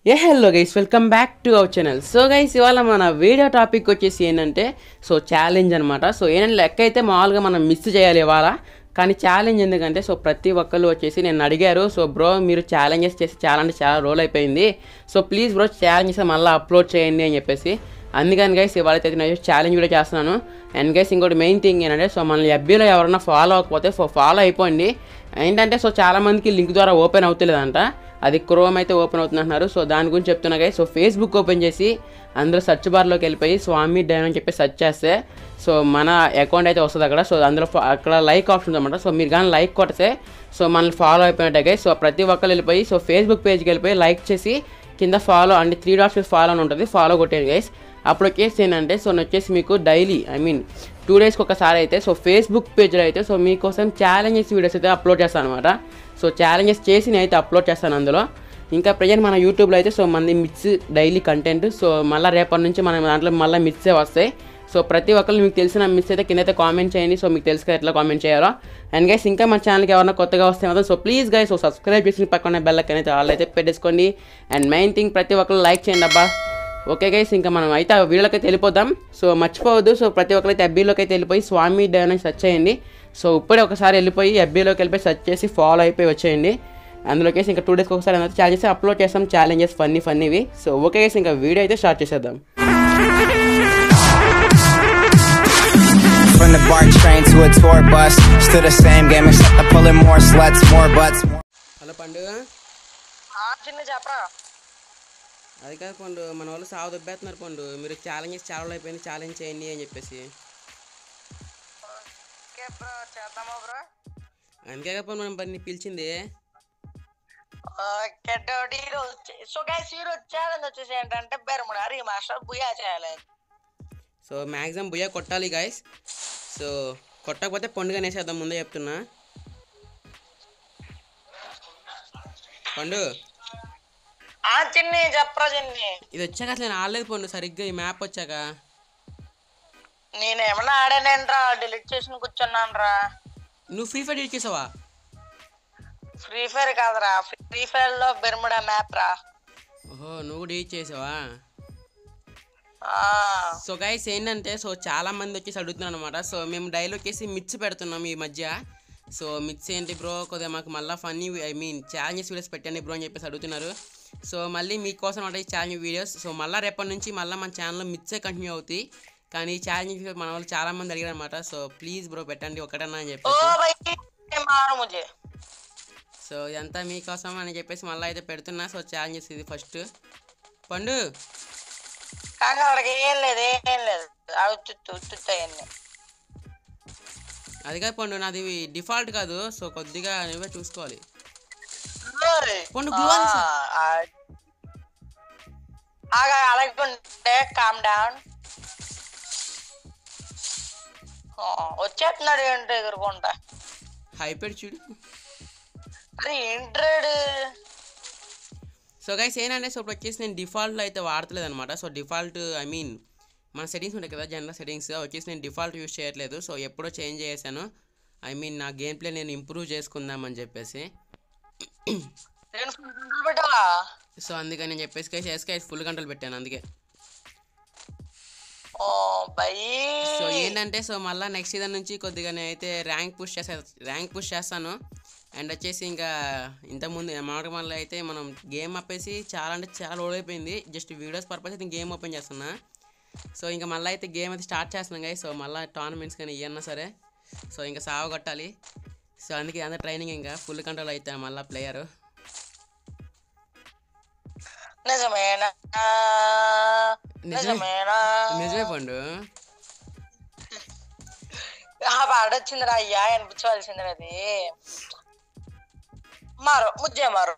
A hello guys welcome back to our channel so guys ఇవాళ మన video topic వచ్చేసి ఏంటంటే సో ఛాలెంజ్ అనమాట సో ఏంటంటే లెక్క అయితే మామూలుగా మనం మిస్ చేయాలి ఇవాళ కానీ ఛాలెంజ్ ఎందుకంటే సో ప్రతి ఒక్కళ్ళు వచ్చేసి నేను అడిగారు సో బ్రో మీరు ఛాలెంజెస్ చేసి చాలా అంటే చాలా రోల్ అయిపోయింది సో ప్లీజ్ బ్రో ఛాలెంజెస్ మళ్ళీ అప్లోడ్ చేయండి అని చెప్పేసి అందుకని గైస్ ఇవాళ అయితే నేను ఛాలెంజ్ కూడా చేస్తున్నాను అండ్ గైస్ ఇంకోటి మెయిన్ థింగ్ ఏంటంటే సో మన ఎఫ్బీలో ఎవరైనా ఫాలో అవ్వకపోతే సో ఫాలో అయిపోండి ఏంటంటే సో చాలామందికి లింక్ ద్వారా ఓపెన్ అవుతలేదంట అది క్రోమ్ అయితే ఓపెన్ అవుతుంది అంటున్నారు సో దాని గురించి చెప్తున్నా గైస్ సో ఫేస్బుక్ ఓపెన్ చేసి అందులో సెర్చ్ బార్లోకి వెళ్ళిపోయి స్వామి డైన్ అని చెప్పి సెర్చ్ చేస్తే సో మన అకౌంట్ అయితే వస్తుంది అక్కడ సో అందులో ఫా- అక్కడ లైక్ ఆప్షన్ అనమాట సో మీరు కానీ లైక్ కొడితే సో మనల్ని ఫాలో అయిపోయినట్టే గైస్ సో ప్రతి ఒక్కరు వెళ్ళిపోయి సో ఫేస్బుక్ పేజ్కి వెళ్ళిపోయి లైక్ చేసి కింద ఫాలో అంటే త్రీ డాట్స్ ఫాలో అని ఉంటుంది ఫాలో కొట్టేది గైస్ అప్పుడు వచ్చేసి ఏంటంటే సో నేను వచ్చేసి మీకు డైలీ ఐ మీన్ టూ డేస్కి ఒకసారి అయితే సో ఫేస్బుక్ పేజ్లో అయితే సో మీకోసం ఛాలెంజెస్ వీడియోస్ అయితే అప్లోడ్ చేస్తాను అనమాట సో ఛాలెంజెస్ చేసి నేను అయితే అప్లోడ్ చేస్తాను అందులో ఇంకా ప్రజెంట్ మన యూట్యూబ్లో అయితే సో మంది మిక్స్ డైలీ కంటెంట్ సో మళ్ళీ రేపటి నుంచి మన దాంట్లో మళ్ళీ మిక్సే వస్తాయి సో ప్రతి ఒక్కరు మీకు తెలిసిన మిస్ అయితే కింద అయితే కామెంట్ చేయండి సో మీకు తెలుసు కదా ఎట్లా కామెంట్ చేయాలో అండ్ గైస్ ఇంకా మన ఛానల్కి ఎవరైనా కొత్తగా వస్తే మాత్రం so please guys so subscribe చేసిన పక్కన బెల్ అయితే వాళ్ళు అయితే పెట్టేసుకోండి అండ్ మెయిన్ థింగ్ ప్రతి ఒక్కరు లైక్ చేయండి అబ్బా ఓకే గైస్ ఇంకా మనం అయితే ఆ వీడియోలోకి అయితే వెళ్ళిపోదాం సో మర్చిపోవద్దు సో ప్రతి ఒక్కరైతే ఎఫ్బీలోకి అయితే వెళ్ళిపోయి స్వామి డైన్ అని సెర్చ్ చేయండి సో ఇప్పుడే ఒకసారి వెళ్ళిపోయి ఎఫ్బీలోకి వెళ్ళిపోయి సెర్చ్ చేసి ఫాలో అయిపోయి వచ్చేయండి అందులోకి ఇంకా టూ డేస్కి ఒకసారి అయితే ఛాలెంజెస్ అప్లోడ్ చేస్తాం ఛాలెంజెస్ ఫన్నీ ఫన్నీవి సో ఓకే గైస్ ఇంకా వీడియో అయితే స్టార్ట్ చేసేద్దాం From the BART train to a tour bus, still the same game except I'm pulling more sluts, more butts. More hello పండు ఆ, చిన్న చెప్పరా అది కాదు పండు మన వాళ్ళు సాగు దొబ్బేస్తున్నారు పండు మీరు ఛాలెంజెస్ చాలా అయిపోయింది ఛాలెంజ్ చేయండి అని చెప్పేసి ఓకే బ్రో చేద్దామా బ్రో అందుకే కదా పండు మనం పని పిలిచింది ఓకే డోడీ సో గైస్ ఈ రోజు ఛాలెంజ్ వచ్చేసి ఏంటంటే Bermuda remaster booyah challenge so maximum booyah కొట్టాలి గాయస్ సో కొట్టకపోతే పండుగ నేసేద్దాం ముందే చెప్తున్నా పండు ఆ చిన్ని చెప్పరా చిన్ని ఇది వచ్చాక అసలు నేను ఆడలేదు పండు సరిగ్గా ఈ మ్యాప్ వచ్చాక నేనేమన్నా ఆడానేంట్రా డిలీట్ చేసి కూర్చున్నాను రా నువ్వు ఫ్రీ ఫైర్ యూజ్ చేసావా ఫ్రీ ఫైర్ కాదురా ఫ్రీ ఫైర్ లో బెర్ముడా మ్యాప్ రా ఓహో నువ్వు కూడా యూజ్ చేసావా ఆ, సో గైస్ ఏంటంటే సో చాలా మంది వచ్చేసి అడుగుతున్నారు అనమాట సో మేము డైలీ వచ్చేసి మిర్చి పెడుతున్నాం ఈ మధ్య సో మిర్చి ఏంటి బ్రో కొద్దిగా మాకు మళ్ళీ funny I mean challenges videos పెట్టండి బ్రో అని చెప్పేసి అడుగుతున్నారు సో మళ్ళీ మీకోసం అంటే ఈ ఛాలెంజ్ వీడియోస్ సో మళ్ళీ రేపటి నుంచి మళ్ళీ మన ఛానల్లో మిర్చే కంటిన్యూ అవుతాయి కానీ ఈ ఛాలెంజ్ మన వాళ్ళు చాలా మంది అడిగారు అనమాట సో ప్లీజ్ బ్రో పెట్టండి ఒకటన్నా అని ఓ చెప్పేసి భయ్ మారు ముజే సో ఇదంతా మీకోసం అని చెప్పేసి మళ్ళీ అయితే పెడుతున్నా సో ఛాలెంజెస్ ఇది ఫస్ట్ పండు కానీ అక్కడికి ఏం లేదు ఏం లేదు అవి తుత్తు తుత్తు అవన్నీ అది కాదు పండు నాది డిఫాల్ట్ కాదు సో కొద్దిగా నువ్వే చూసుకోవాలి ఓయ్. పండు glue on సార్. ఆ, ఆగా అలాగుంటే కామ్ డౌన్ వచ్చేస్తున్నాడు ఏంటి ఎగురుకుంటా హైపెడ్ చూడు అది ఇంట్రెడ్ సో గైస్ ఏంటంటే సో ఇప్పుడు వచ్చేసి నేను డిఫాల్ట్లో అయితే వాడతలేదు అనమాట సో డిఫాల్ట్ ఐ మీన్ మన సెట్టింగ్స్ ఉంటాయి కదా జనరల్ సెట్టింగ్స్ వచ్చేసి నేను డిఫాల్ట్ యూస్ చేయట్లేదు సో ఎప్పుడో చేంజ్ చేశాను ఐ మీన్ నా గేమ్ ప్లే నేను ఇంప్రూవ్ చేసుకుందామని చెప్పేసి నేను full control పెట్టావా సో అందుకని నేను చెప్పేసి గైస్ ఎస్కే ఫుల్ కంట్రోల్ పెట్టాను అందుకే ఓ బయ్ సో ఏంటంటే సో మళ్ళీ నెక్స్ట్ సీజన్ నుంచి కొద్దిగా నేను అయితే ర్యాంక్ పుష్ చేసా ర్యాంక్ పుష్ చేస్తాను అండ్ వచ్చేసి ఇంకా ఇంతకుముందు మామూలుగా మళ్ళీ అయితే మనం గేమ్ ఆపేసి చాలా అంటే చాలా ఓల్డ్ అయిపోయింది జస్ట్ వీడియోస్ పర్పస్ అయితే గేమ్ ఓపెన్ చేస్తున్నా సో ఇంకా మళ్ళీ అయితే గేమ్ అయితే స్టార్ట్ చేస్తున్నాం కదా సో మళ్ళీ టోర్నమెంట్స్ కానీ ఇవన్నా సరే సో ఇంకా సావ కొట్టాలి సో అందుకే అందరు ట్రైనింగ్ ఇంకా ఫుల్ కంట్రోల్ అవుతాను మళ్ళీ ప్లేయరు నిజమేనా నిజమే. నిజమేనా నిజమే పండు ఆ పాట వచ్చిందిరా అయ్యా అనిపించవలసిందిరా అది మారు ముజ్జే మారు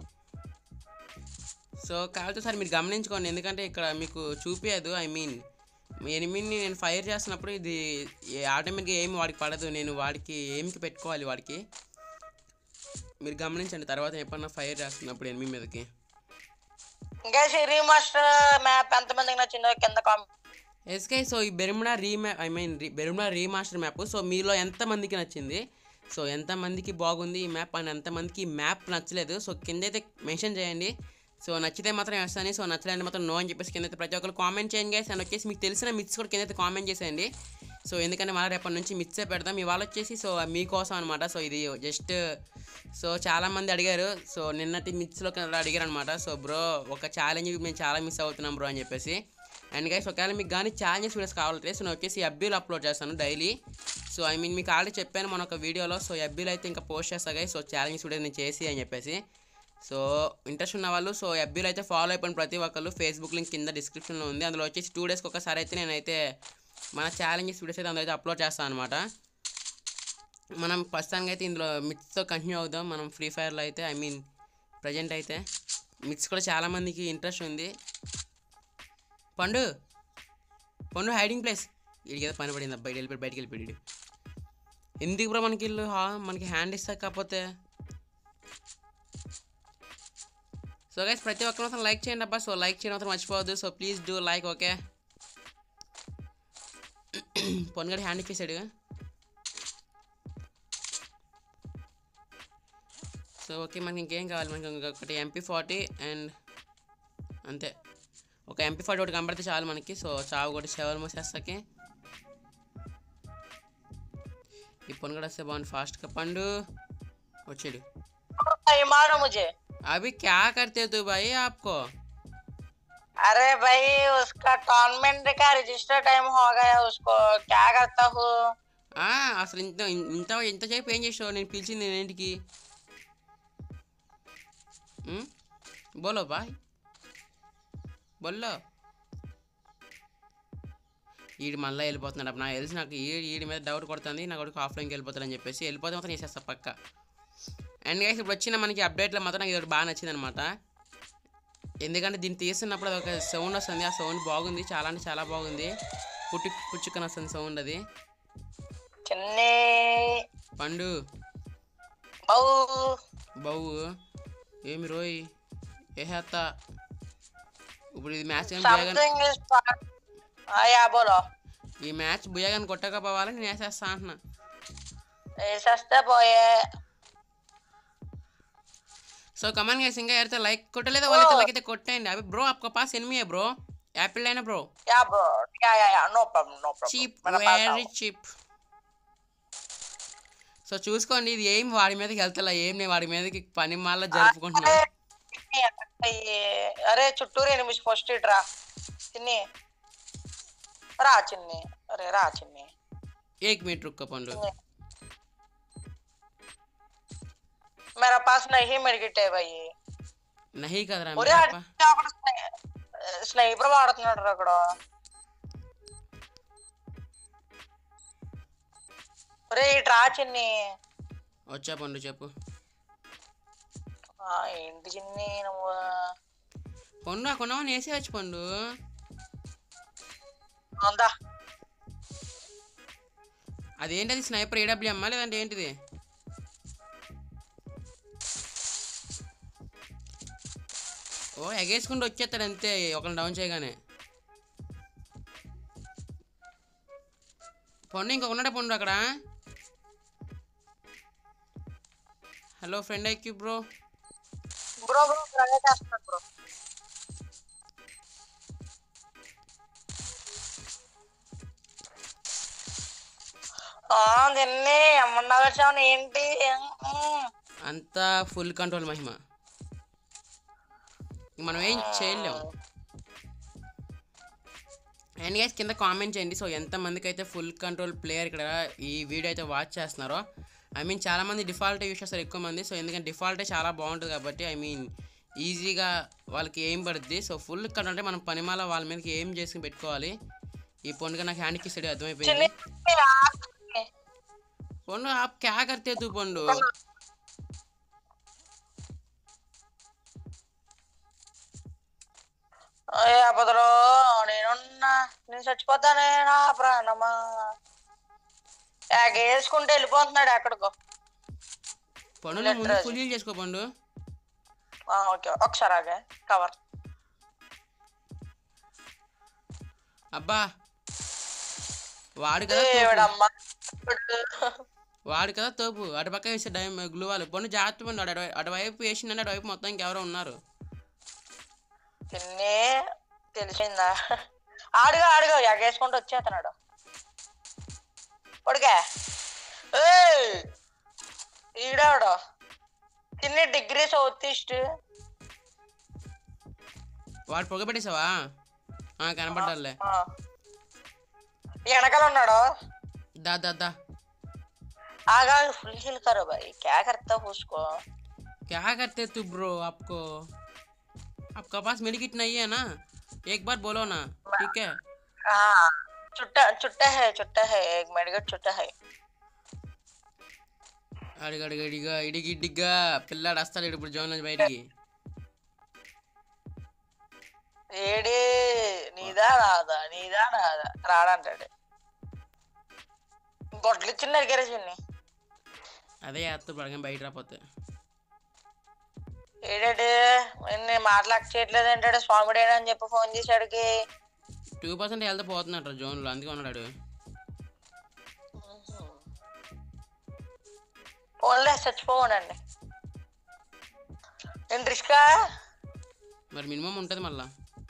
సో కాకపోతే సార్ మీరు గమనించుకోండి ఎందుకంటే ఇక్కడ మీకు చూపించదు ఐ మీన్ ఎనిమిదిని నేను ఫైర్ చేస్తున్నప్పుడు ఇది ఆటోమేటిక్గా ఏమి వాడికి పడదు నేను వాడికి ఏమికి పెట్టుకోవాలి వాడికి మీరు గమనించండి తర్వాత ఎప్పుడన్నా ఫైర్ చేస్తున్నప్పుడు ఎనిమిది మీదకి ఇంకా సిరీ మాస్టర్ మ్యాప్ ఎంతమందికి నచ్చిందో కింద కామెంట్ ఎస్కే సో ఈ బెరుముడా రీమ్యా I mean Bermuda remaster map so మీలో ఎంతమందికి నచ్చింది సో ఎంతమందికి బాగుంది ఈ మ్యాప్ అండ్ ఎంతమందికి ఈ మ్యాప్ నచ్చలేదు సో కింద అయితే మెన్షన్ చేయండి సో నచ్చితే మాత్రం వేస్తాను సో నచ్చలేని మాత్రం నో అని చెప్పేసి కింద అయితే ప్రతి ఒక్కరు కామెంట్ చేయండి గైస్ అండ్ వచ్చేసి మీకు తెలిసిన మిత్స్ కూడా కింద అయితే కామెంట్ చేసేయండి సో ఎందుకంటే మళ్ళీ రేపటి నుంచి మిత్సే పెడదాం ఇవాళ వచ్చేసి సో మీకోసం అనమాట సో ఇది జస్ట్ సో చాలామంది అడిగారు సో నిన్నటి మిత్స్లో అడిగారు అనమాట సో బ్రో ఒక ఛాలెంజ్ మేము చాలా మిస్ అవుతున్నాం బ్రో అని చెప్పేసి అండ్ గైస్ ఒకవేళ మీకు కానీ ఛాలెంజెస్ వీడియోస్ కావాలంటే సో నేను వచ్చేసి ఎఫ్బీలో అప్లోడ్ చేస్తాను డైలీ సో ఐ మీన్ మీకు ఆల్రెడీ చెప్పాను మన ఒక వీడియోలో సో ఎఫ్బీలో అయితే ఇంకా పోస్ట్ చేస్తా గైస్ సో ఛాలెంజ్ వీడియో నేను చేసి అని చెప్పేసి సో ఇంట్రెస్ట్ ఉన్న వాళ్ళు సో ఎఫ్బీలో అయితే ఫాలో అయిపోయిన ప్రతి ఒక్కరు ఫేస్బుక్ లింక్ కింద డిస్క్రిప్షన్లో ఉంది అందులో వచ్చేసి టూ డేస్కి ఒకసారి అయితే నేనైతే మన ఛాలెంజెస్ వీడియోస్ అయితే అందులో అయితే అప్లోడ్ చేస్తాను అనమాట మనం ప్రస్తుతానికి అయితే ఇందులో మిత్స్తో కంటిన్యూ అవుదాం మనం ఫ్రీ ఫైర్లో అయితే ఐ మీన్ ప్రజెంట్ అయితే మిత్స్ కూడా చాలామందికి ఇంట్రెస్ట్ ఉంది పండు పండు హైడింగ్ ప్లేస్ వీడికి ఏదో పని పడింది బయట వెళ్ళిపోయి బయటికి వెళ్ళిపోయాడు ఎందుకు బ్రో మనకి ఇల్లు హా మనకి హ్యాండ్ ఇస్తా కాకపోతే సో గైస్ ప్రతి ఒక్కరు మాత్రం లైక్ చేయండి అబ్బా సో లైక్ చేయడం మాత్రం మర్చిపోవద్దు so please do like okay పొన్గడి హ్యాండ్ ఇచ్చేసాడు సో ఓకే మనకి ఇంకేం కావాలి మనకి ఇంకొకటి ఎంపీ ఫార్టీ అండ్ అంతే ఒక ఎంపీ ఫార్టీ ఒకటి కనబడితే చాలు మనకి సో చావు ఒకటి సెవెన్ మూసేస్తాకి ఈ పొన్ను కూడా వస్తే బాగుంది ఫాస్ట్గా పండు వచ్చాడు भाई मारो मुझे अभी क्या करते हो तू भाई आपको अरे भाई उसका टॉर्नामेंट का रजिस्टर टाइम हो गया उसको क्या करता हूँ ఆ, అసలు ఇంత ఇంత ఇంతసేపు ఏం చేసావు నేను పిలిచింది నేను ఇంటికి ఉమ్? బోలో బాయ్ బోల్లో ఈడు మళ్ళీ వెళ్ళిపోతున్నాడు అప్పుడు నాకు తెలిసి నాకు ఈడి ఈడి మీద డౌట్ కొడుతుంది నా కొడుకు ఆఫ్లైన్కి వెళ్ళిపోతాడని చెప్పేసి వెళ్ళిపోతే మాత్రం చేసేస్తా పక్క అండ్ గైస్ ఇప్పుడు వచ్చిన మనకి అప్డేట్లో మాత్రం నాకు ఇది ఒకటి బాగా నచ్చింది అనమాట ఎందుకంటే దీన్ని తీస్తున్నప్పుడు అది ఒక సౌండ్ వస్తుంది ఆ సౌండ్ బాగుంది చాలా అంటే చాలా బాగుంది పుట్టి పుచ్చుకొని వస్తుంది సౌండ్ అది చిన్ని పండు బౌ బావు ఏమి రోయ్ ఏ హేత్త ఇప్పుడు ఇది మ్యాచ్ కానీ బుయ్యగాని సంథింగ్ ఇస్ యా బోలో ఈ మ్యాచ్ బుయ్యగాని కొట్టకపోవాలి నేను వేసేస్తా అంటున్నా వేసేస్తే పోయే సో కమాన్ గైస్ ఇంకా ఎవరైతే లైక్ కొట్టలేదో వాళ్ళైతే లైక్ అయితే కొట్టేయండి అవి బ్రో आपको पास ఎనిమి బ్రో యాపిల్ అయినా bro yeah bro yeah yeah yeah no problem no cheap problem very cheap so చూసుకోండి ఇది ఏం వాడి మీదకి వెళ్తా ఏం నేను వాడి మీదకి పని మాల జరుపుకుంటున్నా అరే చుట్టూరు ఎనిమిది ఫస్ట్ రా చిన్ని రా చిన్ని అరే రా చిన్ని ఏక్ మినిట్ రుక్క పండు मेरा पास नहीं मेडिकेट है भाई నహీ కదరా ఒరే మీరప్ప. అక్కడ స్నైపర్ వాడుతున్నాడు రా అక్కడ ఒరే ఇటు రా చిన్ని వచ్చా పండు చెప్పు ఆ, ఏంటి చిన్ని నువ్వు పండు ఆ కొన్నామని వేసేయచ్చు పండు అందా అదేంటది స్నైపర్ ఏడబ్ల్యూ అమ్మా లేదంటే ఏంటిది ఓ ఎగేసుకుంటూ వచ్చేస్తాడు అంతే ఒకరిని డౌన్ చేయగానే పండు ఇంకొక ఉన్నాడా పండు అక్కడ hello friend IQ bro bro bro grenade వేస్తున్నాడు బ్రో ఆ, దీన్ని అమ్మన్నా వచ్చావు ఏంటి ఉమ్. అంతా ఫుల్ కంట్రోల్ మహిమ ఇంక మనం ఏం చేయలేం అండ్ గైస్ కింద కామెంట్ చేయండి సో ఎంతమందికి అయితే ఫుల్ కంట్రోల్ ప్లేయర్ ఇక్కడ ఈ వీడియో అయితే వాచ్ చేస్తున్నారో ఐ మీన్ చాలామంది డిఫాల్ట్ యూస్ చేస్తారు ఎక్కువ మంది సో ఎందుకంటే డిఫాల్టే చాలా బాగుంటుంది కాబట్టి ఐ మీన్ ఈజీగా వాళ్ళకి ఏం పడుద్ది సో ఫుల్ కంట్రోల్ అంటే మనం పనిమాల వాళ్ళ మీదకి ఏం చేసుకుని పెట్టుకోవాలి ఈ పొండుగా నాకు హ్యాండ్కి ఇస్తాడు అర్థమైపోయింది చిన్ని ఆ, పొండు ఆప్ క్యా కర్తే తూ పొండు ఏ అబద్ధలో నేనున్నా నేను చచ్చిపోతానే నా ప్రాణమా వేసుకుంటే వెళ్ళిపోతున్నాడు ఎక్కడికో పండు నువ్వు ముందు ఫుల్ హీల్ చేసుకో పండు ఆ, ఓకే ఒకసారి ఆగే కవర్ అబ్బా వాడు కదా తోపు. దేవుడమ్మా వాడు కదా తోపు అటు పక్క వేసే డై గ్లూ వాళ్ళు పొన్ను జాగ్రత్త పండు అటు అటువైపు వేసిందంటే అటువైపు మొత్తం ఇంకెవరో ఉన్నారు తిన్నే తెలిసిందా ఆడుగా ఆడుగా ఎగేసుకుంటూ వచ్చేస్తున్నాడు కొడుకే ఏయ్! ఈడాడు తిన్ని డిగ్రీ సౌతిస్ట్ వాడు పొగ పెట్టేసావా ఆ, కనపడ్డాలే వెనకాల ఉన్నాడు దా దా దా आगा फुल हिल करो भाई क्या करता हो उसको क्या करते तू ब्रो आपको आपका पास मेडिकिट नहीं है ना एक बार बोलो ना ठीक है हाँ चुट्टा चुट्टा है चुट्टा है एक मेडिकल चुट्टा है అడిగడిగడిగా ఇడిగిడ్డిగా పిల్లాడు వస్తాడు ఇప్పుడు జోన్ నుంచి బయటికి ఏడి నీదా రాదా నీదా రాదా రాడంటాడు గొడ్లు ఇచ్చిన నరికారా చిన్ని అదే చేస్తా పడగా బయట రాపోతే ఏడాడు నేను మాట్లాడి చేయట్లేదు అంటాడు స్వామిడు అని చెప్పి ఫోన్ చేశాడికి టూ పర్సెంట్ వెళ్తే పోతున్నట్టు జోన్లో అందుకే ఉన్నాడు ఫోన్లే చచ్చిపోవనండి నేను రిస్కా మరి మినిమం ఉంటుంది మళ్ళా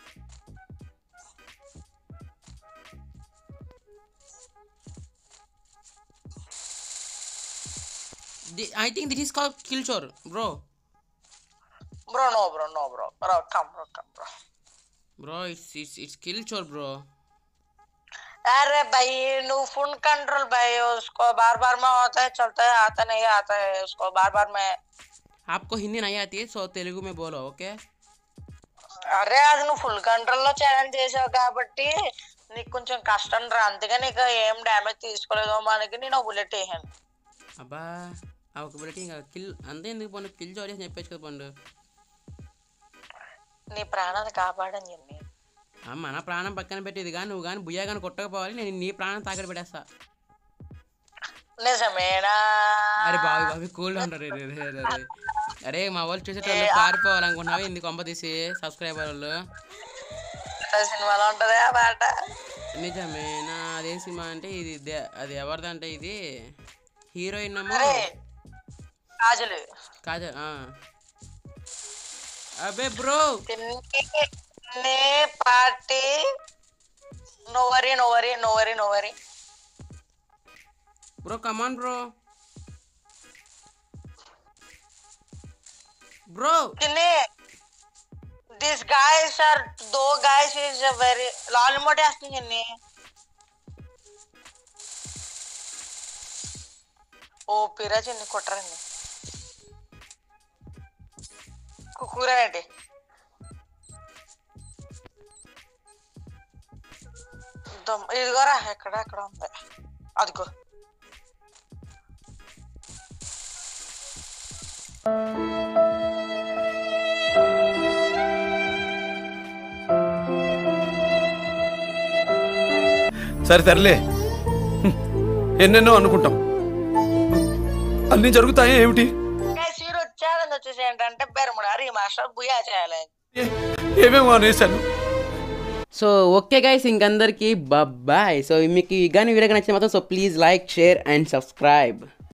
I think that is call kill చోర్ bro bro no bro no bro bro come bro come bro bro it's it's it's kill చోర్ బ్రో अरे भाई नो फोन कंट्रोल भाई उसको बार बार में होता है चलता है आता नहीं आता है उसको बार बार में आपको हिंदी नहीं आती है सो तेलुगु में बोलो ओके అరే అది నువ్వు ఫుల్ కంట్రోల్ లో ఛాలెంజ్ చేసావు కాబట్టి నీకు కొంచెం కష్టం రా అందుకే నీకు ఏం డ్యామేజ్ తీసుకోలేదు మనకి నేను బుల్లెట్ వేసాను అబ్బా ఆ ఒక బుల్లెట్ ఇంకా కిల్ అంతే ఎందుకు పండు కిల్ చోర్ అని చెప్పేసి కదా పండు నీ ప్రాణాన్ని కాపాడని చెప్పి ఆ, మన ప్రాణం పక్కన పెట్టేది కానీ నువ్వు కానీ బుయ్యా కానీ కొట్టకపోవాలి నేను నీ ప్రాణం తాకడి పెట్టేస్తా నిజమేనా అరే బావి బావి కూల్ ఉంటారు రే, రే, రే, రే. అరే మా వాళ్ళు చూసేటోళ్ళు పారిపోవాలనుకున్నావు ఎందుకు కొంప తీసి సబ్స్క్రైబర్ వాళ్ళు సినిమాలో ఉంటది ఆ పాట నిజమేనా అదేం సినిమా అంటే ఇది దే- అది ఎవరిదంటే ఇది హీరోయిన్ ఏమో అరే కాజలు కాజల్ ఆ. అబే బ్రో తిన్నే party no worry no worry no worry no worry bro come on bro bro తిన్నే this guys are though guys is very లాల్ మోటే వస్తుంది చిన్ని ఓ పిరా చిన్ని కొట్టరండి కుక్కూరేంటి దమ్- ఇదిగోరా ఎక్కడ ఎక్కడ ఉంది అదిగో సరే తరలే ఎన్నెన్నో అనుకుంటాం అన్నీ జరుగుతాయి ఏమిటి సీరు ఛాలెంజ్ వచ్చేసి ఏంటంటే బెరముడా రీమాస్టర్ బుయా చేయాలి ఏ- ఏమేమో అనేసాను సో ఓకే గైస్ ఇంకందరికీ బాయ్ సో మీకు ఈ కానీ వీడియో నచ్చితే మాత్రం so please like share and subscribe